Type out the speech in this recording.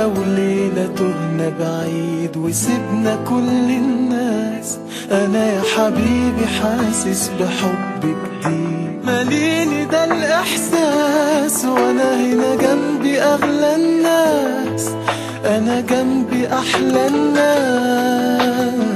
لو ليلة تهنا بعيد وسبنا كل الناس أنا يا حبيبي حاسس بحب جديد ماليني ده الإحساس وأنا هنا جنبي أغلى الناس أنا جنبي أحلى الناس